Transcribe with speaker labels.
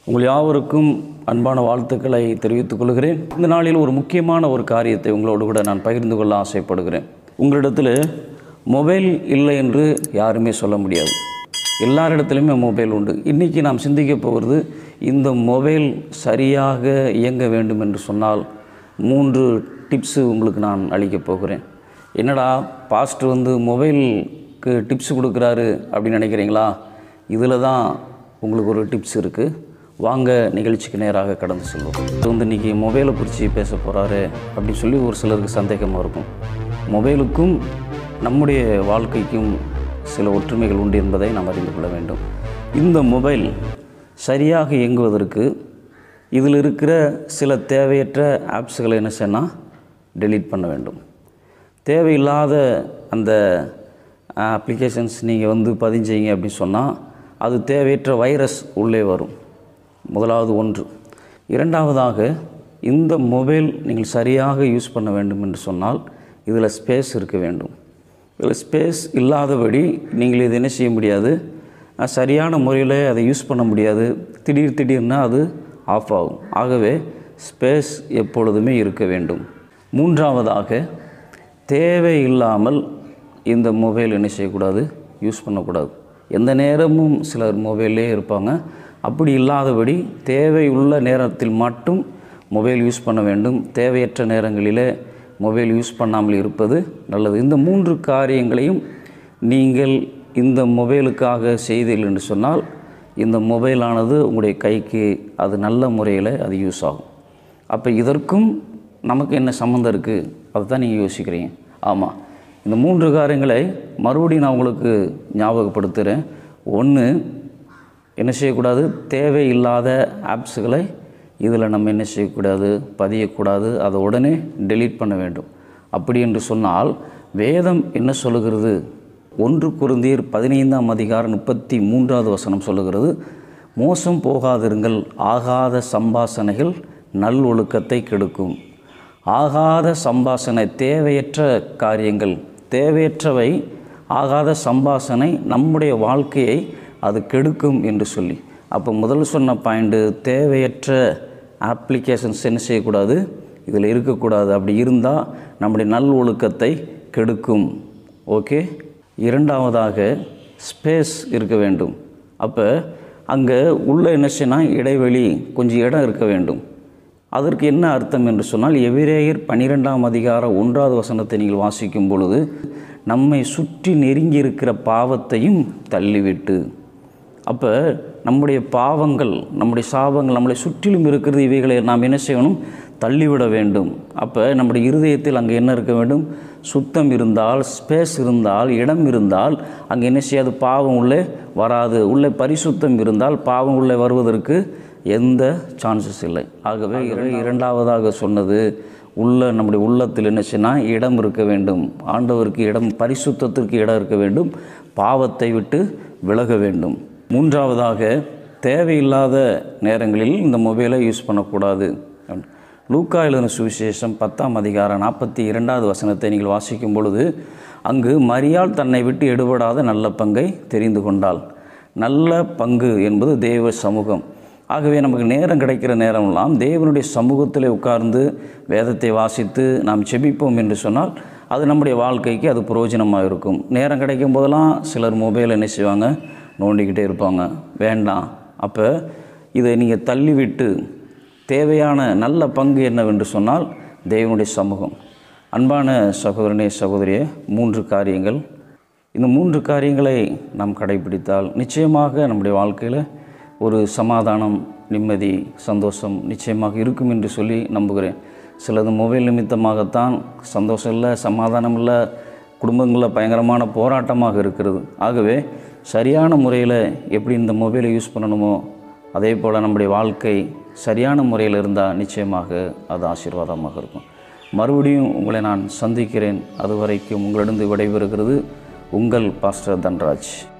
Speaker 1: உங்கள் யாவருக்கும் அன்பான வாழ்த்துக்களை தெரிவித்துக் கொள்கிறேன் இந்த நாளில் ஒரு முக்கியமான ஒரு காரியத்தை உங்களோடு கூட நான் பகிர்ந்து கொள்ள ஆசைப்படுகிறேன் உங்களிடத்தில் மொபைல் இல்லை என்று யாருமே சொல்ல முடியாது எல்லாரிடத்துலையுமே மொபைல் உண்டு இன்றைக்கி நாம் சிந்திக்க போகிறது இந்த மொபைல் சரியாக இயங்க வேண்டும் என்று சொன்னால் மூன்று டிப்ஸு உங்களுக்கு நான் அளிக்கப் போகிறேன் என்னடா பாஸ்டர் வந்து மொபைலுக்கு டிப்ஸ் கொடுக்குறாரு அப்படின்னு நினைக்கிறீங்களா இதில் தான் உங்களுக்கு ஒரு டிப்ஸ் இருக்குது வாங்க நிகழ்ச்சிக்கு நேராக கடந்து செல்வோம் இது வந்து இன்றைக்கி மொபைலை பிடிச்சி பேச போகிறாரு அப்படின்னு சொல்லி ஒரு சிலருக்கு சந்தேகமாக இருக்கும் மொபைலுக்கும் நம்முடைய வாழ்க்கைக்கும் சில ஒற்றுமைகள் உண்டு என்பதை நாம் அறிந்து கொள்ள வேண்டும் இந்த மொபைல் சரியாக இயங்குவதற்கு இதில் இருக்கிற சில தேவையற்ற ஆப்ஸ்களை என்ன செய்யணும் டெலீட் பண்ண வேண்டும் தேவையில்லாத அந்த அப்ளிகேஷன்ஸ் நீங்கள் வந்து பதிஞ்சீங்க அப்படின்னு சொன்னால் அது தேவையற்ற வைரஸ் உள்ளே வரும் முதலாவது ஒன்று இரண்டாவதாக இந்த மொபைல் நீங்கள் சரியாக யூஸ் பண்ண வேண்டும் என்று சொன்னால் இதில் ஸ்பேஸ் இருக்க வேண்டும் இதில் ஸ்பேஸ் இல்லாதபடி நீங்கள் இது என்ன செய்ய முடியாது அஹ், சரியான முறையில் அதை யூஸ் பண்ண முடியாது திடீர் திடீர்னு அது ஆஃப் ஆகும் ஆகவே ஸ்பேஸ் எப்பொழுதுமே இருக்க வேண்டும் மூன்றாவதாக தேவையில்லாமல் இந்த மொபைல் என்ன செய்யக்கூடாது யூஸ் பண்ணக்கூடாது எந்த நேரமும் சிலர் மொபைல்லே இருப்பாங்க அப்படி இல்லாதபடி தேவையுள்ள நேரத்தில் மட்டும் மொபைல் யூஸ் பண்ண வேண்டும் தேவையற்ற நேரங்களிலே மொபைல் யூஸ் பண்ணாமல் இருப்பது நல்லது இந்த மூன்று காரியங்களையும் நீங்கள் இந்த மொபைலுக்காக செய்தீர்கள் என்று சொன்னால் இந்த மொபைலானது உங்களுடைய கைக்கு அது நல்ல முறையில் அது யூஸ் ஆகும் அப்போ இதற்கும் நமக்கு என்ன சம்மந்தம் இருக்குது அதை தான் நீங்கள் யோசிக்கிறீங்க ஆமாம் இந்த மூன்று காரியங்களை மறுபடியும் நான் உங்களுக்கு ஞாபகப்படுத்துகிறேன் ஒன்று என்ன செய்யக்கூடாது தேவையில்லாத ஆப்ஸுகளை இதில் நம்ம என்ன செய்யக்கூடாது பதியக்கூடாது அதை உடனே டெலீட் பண்ண வேண்டும் அப்படி என்று சொன்னால் வேதம் என்ன சொல்லுகிறது ஒன்று குருந்தீர் பதினைந்தாம் அதிகாரம் முப்பத்தி மூன்றாவது வசனம் சொல்லுகிறது மோசம் போகாதிருங்கள் ஆகாத சம்பாசனைகள் நல்லொழுக்கத்தை கெடுக்கும் ஆகாத சம்பாசனை தேவையற்ற காரியங்கள் தேவையற்றவை ஆகாத சம்பாசனை நம்முடைய வாழ்க்கையை அது கெடுக்கும் என்று சொல்லி அப்போ முதல் சொன்ன பாயிண்ட்டு தேவையற்ற அப்ளிகேஷன்ஸ் என்ன செய்யக்கூடாது இதில் இருக்கக்கூடாது அப்படி இருந்தால் நம்முடைய நல் ஒழுக்கத்தை கெடுக்கும் ஓகே இரண்டாவதாக ஸ்பேஸ் இருக்க வேண்டும் அப்போ அங்கே உள்ள என்ன செய்யணும் இடைவெளி கொஞ்சம் இடம் இருக்க வேண்டும் அதற்கு என்ன அர்த்தம் என்று சொன்னால் எபிரேயர் பன்னிரெண்டாம் அதிகாரம் ஒன்றாவது வசனத்தை நீங்கள் வாசிக்கும் பொழுது நம்மை சுற்றி நெருங்கி இருக்கிற பாவத்தையும் தள்ளிவிட்டு அப்போ நம்முடைய பாவங்கள் நம்முடைய சாபங்கள் நம்மளை சுற்றிலும் இருக்கிறது இவைகளை நாம் என்ன செய்யணும் தள்ளிவிட வேண்டும் அப்போ நம்முடைய இருதயத்தில் அங்கே என்ன இருக்க வேண்டும் சுத்தம் இருந்தால் ஸ்பேஸ் இருந்தால் இடம் இருந்தால் அங்கே என்ன செய்யாது பாவம் உள்ளே வராது உள்ளே பரிசுத்தம் இருந்தால் பாவம் உள்ளே வருவதற்கு எந்த சான்சஸ் இல்லை ஆகவே இர- இரண்டாவதாக சொன்னது உள்ள நம்முடைய உள்ளத்தில் என்ன செய்யணும் இடம் இருக்க வேண்டும் ஆண்டவருக்கு இடம் பரிசுத்தத்திற்கு இடம் இருக்க வேண்டும் பாவத்தை விட்டு விலக வேண்டும் மூன்றாவதாக தேவையில்லாத நேரங்களில் இந்த மொபைலை யூஸ் பண்ணக்கூடாது லூக்கா எழுதின சுவிசேஷம் பத்தாம் அதிகாரம் நாற்பத்தி இரண்டாவது வசனத்தை நீங்கள் வாசிக்கும் பொழுது அங்கு மரியாள் தன்னை விட்டு எடுபடாத நல்ல பங்கை தெரிந்து கொண்டாள் நல்ல பங்கு என்பது தேவ சமூகம் ஆகவே நமக்கு நேரம் கிடைக்கிற நேரமெல்லாம் தேவனுடைய சமூகத்திலே உட்கார்ந்து வேதத்தை வாசித்து நாம் செபிப்போம் என்று சொன்னால் அது நம்முடைய வாழ்க்கைக்கு அது பிரயோஜனமாக இருக்கும் நேரம் கிடைக்கும் போதெல்லாம் சிலர் மொபைல் என்ன செய்வாங்க நோண்டிக்கிட்டே இருப்பாங்க வேண்டாம் அப்போ இதை நீங்கள் தள்ளிவிட்டு தேவையான நல்ல பங்கு என்னவென்று சொன்னால் தேவனுடைய சமூகம் அன்பான சகோதரனே சகோதரியே மூன்று காரியங்கள் இந்த மூன்று காரியங்களை நாம் கடைபிடித்தால் நிச்சயமாக நம்முடைய வாழ்க்கையில் ஒரு சமாதானம் நிம்மதி சந்தோஷம் நிச்சயமாக இருக்கும் என்று சொல்லி நம்புகிறேன் சிலது மொபைல் நிமித்தமாகத்தான் சந்தோஷம் இல்லை சமாதானம் இல்லை குடும்பங்களில் பயங்கரமான போராட்டமாக இருக்கிறது ஆகவே சரியான முறையில் எப்படி இந்த மொபைலை யூஸ் பண்ணணுமோ அதே போல் நம்முடைய வாழ்க்கை சரியான முறையில் இருந்தால் நிச்சயமாக அது ஆசீர்வாதமாக இருக்கும் மறுபடியும் உங்களை நான் சந்திக்கிறேன் அதுவரைக்கும் உங்களிடம் விடைபெறுகிறது உங்கள் பாஸ்டர் தன்ராஜ்